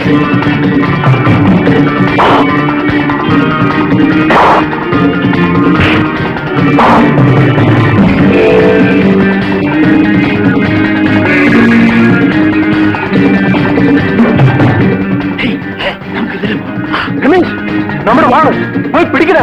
രമേശ് നമ്മുടെ വാണ് പോയി പിടിക്കണ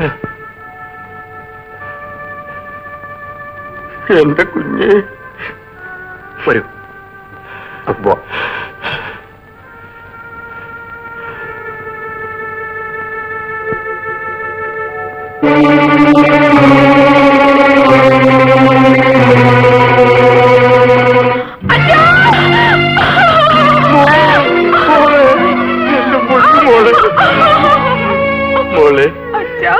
എന്റെ കുഞ്ഞ് വരൂ അപ്പോ എന്റെ പൊന്നു മോളെ മോളെ അച്ഛാ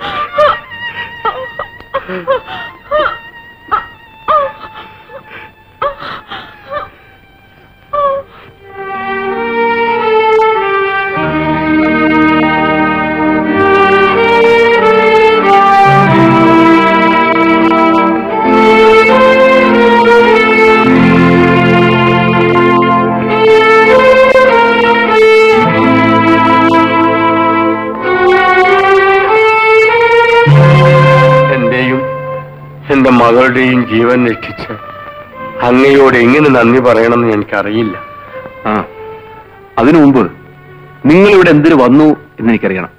എന്റെയും എന്റെ മകളുടെയും ജീവൻ രക്ഷിച്ച് അങ്ങയോട് എങ്ങനെ നന്ദി പറയണമെന്ന് എനിക്കറിയില്ല ആ അതിനു മുമ്പ് നിങ്ങൾ ഇവിടെ എന്തിനു വന്നു എന്ന് എനിക്കറിയണം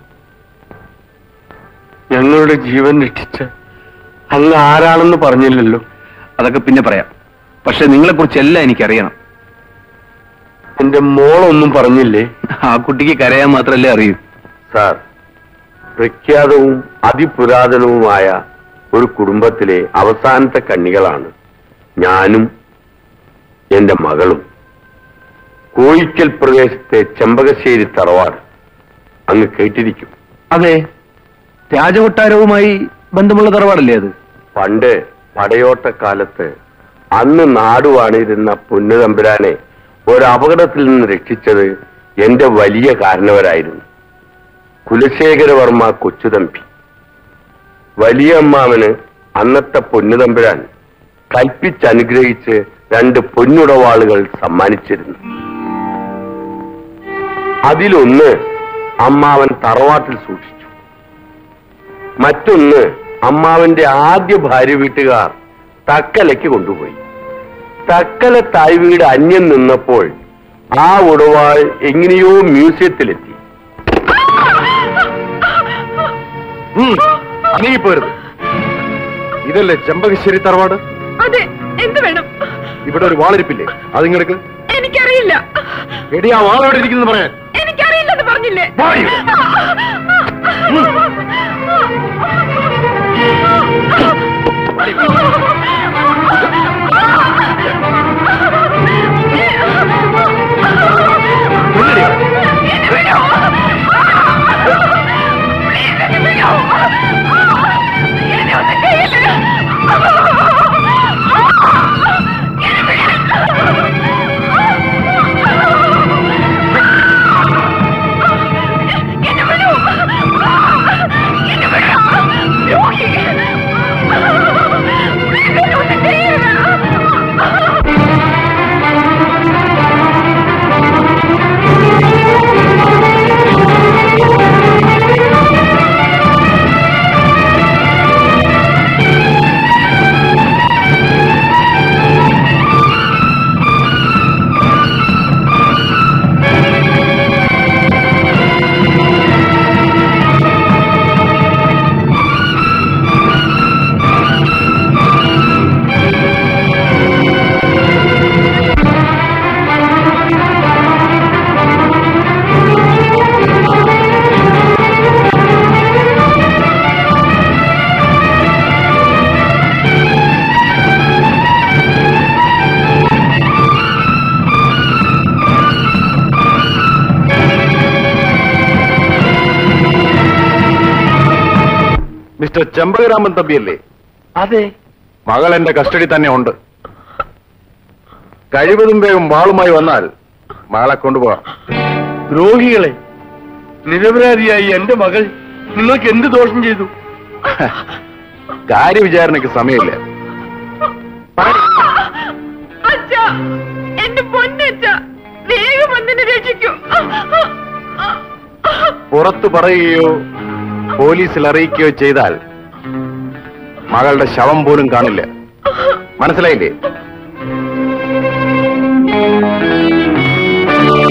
ഞങ്ങളുടെ ജീവൻ രക്ഷിച്ച് അങ്ങ് ആരാണെന്ന് പറഞ്ഞില്ലല്ലോ അതൊക്കെ പിന്നെ പറയാം പക്ഷെ നിങ്ങളെ കുറിച്ചെല്ലാം എനിക്കറിയണം എന്റെ മോളൊന്നും പറഞ്ഞില്ലേ ആ കുട്ടിക്ക് കരയാൻ മാത്രമല്ലേ അറിയൂ സാർ പ്രഖ്യാതവും അതിപുരാതനവുമായ ഒരു കുടുംബത്തിലെ അവസാനത്തെ കണ്ണികളാണ് ഞാനും എന്റെ മകളും കോയിക്കൽ പ്രദേശത്തെ ചെമ്പകശ്ശേരി തറവാട് അങ്ങ് കേട്ടിരിക്കും അതെ രാജകൊട്ടാരവുമായി ബന്ധമുള്ള തറവാടല്ലേ അത് പണ്ട് പടയോട്ടക്കാലത്ത് അന്ന് നാടുവാണിരുന്ന പൊന്നുതമ്പുരാനെ ഒരു അപകടത്തിൽ നിന്ന് രക്ഷിച്ചത് എന്റെ വലിയ കാരണവരായിരുന്നു കുലശേഖരവർമ്മ കൊച്ചുതമ്പി വലിയ അമ്മാവന് അന്നത്തെ പൊന്നുതമ്പുരാൻ കൽപ്പിച്ചനുഗ്രഹിച്ച് രണ്ട് പൊന്നുടവാളുകൾ സമ്മാനിച്ചിരുന്നു അതിലൊന്ന് അമ്മാവൻ തറവാട്ടിൽ സൂക്ഷിച്ചു മറ്റൊന്ന് അമ്മാവന്റെ ആദ്യ ഭാര്യ വീട്ടുകാർ തക്കലയ്ക്ക് കൊണ്ടുപോയി തക്കല തായ് വീട് അന്യം നിന്നപ്പോൾ ആ ഉടവാൾ എങ്ങനെയോ മ്യൂസിയത്തിലെത്തി അനങ്ങിപ്പോരുത് ഇതല്ലേ ചെമ്പകശ്ശേരി തറവാട് അതെ എന്ത് വേണം ഇവിടെ ഒരു വാളിരിപ്പില്ലേ അതിങ്ങെടുക്ക് എനിക്കറിയില്ല എടി ആ വാൾ എവിടെ ഇരിക്കുന്നു പറയാൻ എനിക്കറിയില്ലെന്ന് പറഞ്ഞില്ലേ പറയൂ. മിസ്റ്റർ ചെമ്പകരാമൻ തമ്പിയല്ലേ അതെ മകൾ എന്റെ കസ്റ്റഡി തന്നെ ഉണ്ട് കഴിവതും വേഗം വാളുമായി വന്നാൽ മകളെ കൊണ്ടുപോകാം ദ്രോഹികളെ നിരപരാധിയായി എന്റെ മകൾ നിങ്ങൾക്ക് എന്ത് ദോഷം ചെയ്തു കാര്യവിചാരണയ്ക്ക് സമയമില്ല അച്ഛ എന്റെ പൊന്നച്ഛ വേഗം വന്നിനെ രക്ഷിക്കൂ പുറത്തു പറയുകയോ പോലീസിൽ അറിയിക്കുകയോ ചെയ്താൽ മകളുടെ ശവം പോലും കാണില്ല മനസ്സിലായില്ലേ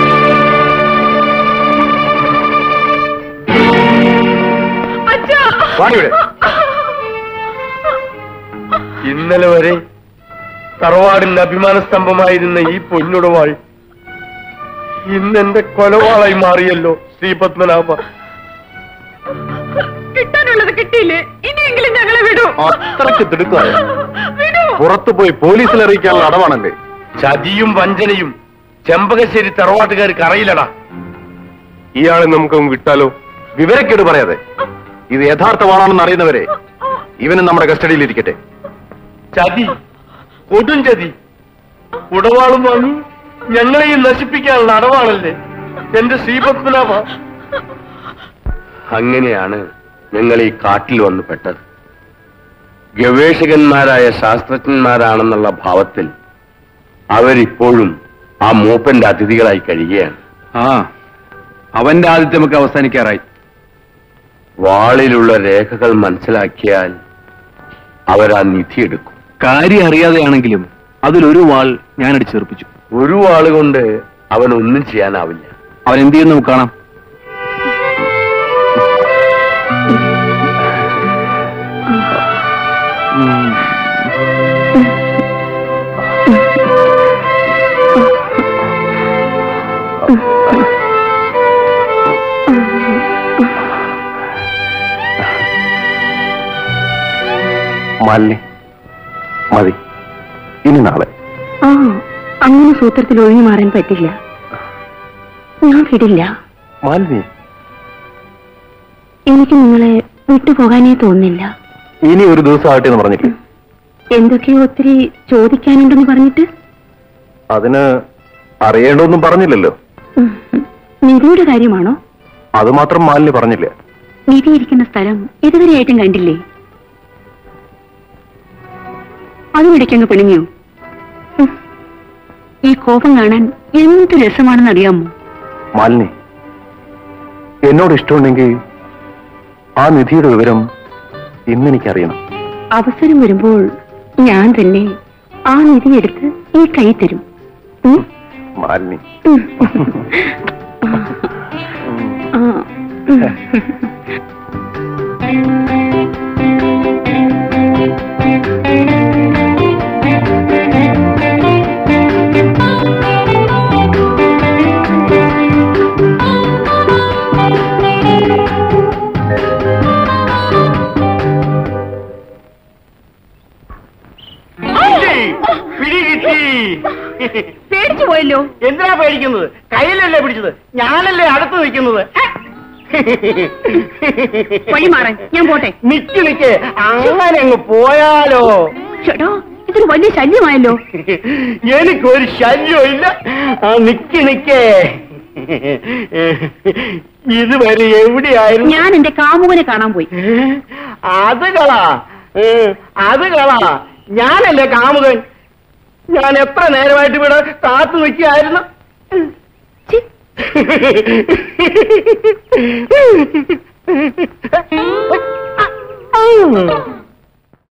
അച്ഛ വാടിവിടെ ഇന്നലെ വരെ തറവാടിന്റെ അഭിമാന സ്തംഭമായിരുന്ന ഈ പൊന്നുടവാൾ ഇന്നെന്റെ കൊലവാളായി മാറിയല്ലോ ശ്രീ പത്മനാഭ കിട്ടാനുള്ളത് കിട്ടിയില്ലേ ഇനിയെങ്കിലും ഞങ്ങളെ വിടൂ അത്രയ്ക്ക് തിടുക്കമായോ? വിടൂ പുറത്തു പോയി പോലീസിൽ അറിയിക്കാനുള്ള അടവാണല്ലേ ചതിയും വഞ്ചനയും ചെമ്പകശ്ശേരി തറവാട്ടുകാർക്ക് അറിയില്ലടാ ഇയാളെ നമുക്ക് വിട്ടാലോ വിവരക്കേട് പറയാതെ ഇത് യഥാർത്ഥമാണെന്ന് അറിയുന്നവരെ ഇവനും നമ്മുടെ കസ്റ്റഡിയിൽ ഇരിക്കട്ടെ ചതി കൊടും ചതി ഉടവാളും വാങ്ങി ഞങ്ങളെയും നശിപ്പിക്കാനുള്ള അടവാണല്ലേ എന്റെ ശ്രീപത്മനാഭ അങ്ങനെയാണ് ഞങ്ങൾ ഈ കാട്ടിൽ വന്ന് പെട്ടത് ഗവേഷകന്മാരായ ശാസ്ത്രജ്ഞന്മാരാണെന്നുള്ള ഭാവത്തിൽ അവരിപ്പോഴും ആ മൂപ്പന്റെ അതിഥികളായി കഴിയുകയാണ് ആ അവന്റെ ആദിത്യമൊക്കെ അവസാനിക്കാറായി വാളിലുള്ള രേഖകൾ മനസ്സിലാക്കിയാൽ അവരാ നിധി എടുക്കും കാര്യം അറിയാതെയാണെങ്കിലും അതിലൊരു വാൾ ഞാൻ അടിച്ചേർപ്പിച്ചു ഒരു വാള് കൊണ്ട് അവൻ ഒന്നും ചെയ്യാനാവില്ല അവൻ എന്ത് ചെയ്യുന്നു നമുക്ക് കാണാം മാലിനി മതി ഇനി നാളെ ആ അങ്ങനെ സൂത്രത്തിൽ ഒഴിഞ്ഞു മാറാൻ പറ്റില്ല ഞാൻ വിടില്ല മാലിനി എനിക്ക് നിങ്ങളെ വിട്ടുപോകാനേ തോന്നുന്നില്ല ഇനി ഒരു ദിവസം ആട്ടെ എന്ന് പറഞ്ഞില്ലേ എന്തൊക്കെയോ ഒത്തിരി ചോദിക്കാനുണ്ടെന്ന് പറഞ്ഞിട്ട് അതിന് അറിയേണ്ടൊന്നും പറഞ്ഞില്ലല്ലോ ഉം. നിധിയുടെ കാര്യമാണോ അത് മാത്രം മാലിനി പറഞ്ഞില്ല നിധി ഇരിക്കുന്ന സ്ഥലം ഇതുവരെയായിട്ടും കണ്ടില്ലേ അതിനിടയ്ക്കങ്ങ് പിണങ്ങിയോ ഉം. ഈ കോപം കാണാൻ എന്ത് രസമാണെന്ന് അറിയാമോ മാലിനി എന്നോട് ഇഷ്ടമുണ്ടെങ്കിൽ ആ നിധിയുടെ വിവരം ഇന്നെനിക്കറിയണം അവസരം വരുമ്പോൾ ഞാൻ തന്നെ ആ നിധി എടുത്ത് ഈ കൈ തരും ഉം? മാലിനി ഉം. ആ. ഉം. പേടിച്ചു പോയല്ലോ എന്തിനാ പേടിക്കുന്നത് കയ്യിലല്ലേ പിടിച്ചത് ഞാനല്ലേ അടുത്ത് നിൽക്കുന്നത് വഴി മാറാൻ ഞാൻ പോട്ടെ നിക്ക് നിക്ക് അങ്ങനെ അങ്ങ് പോയാലോ ചേട്ടോ ഇതൊരു വലിയ ശല്യമായല്ലോ എനിക്കൊരു ശല്യവും ഇല്ല ആ നിക്ക് നിക്കേ ഇതുവരെ എവിടെയായിരുന്നു ഞാൻ എന്റെ കാമുകനെ കാണാൻ പോയി അത് കളാ ഏ, അത് കളാ ഞാനല്ലേ കാമുകൻ ഞാൻ എത്ര നേരമായിട്ട് ഇവിടെ കാത്തു നിൽക്കുകയായിരുന്നു ഛി,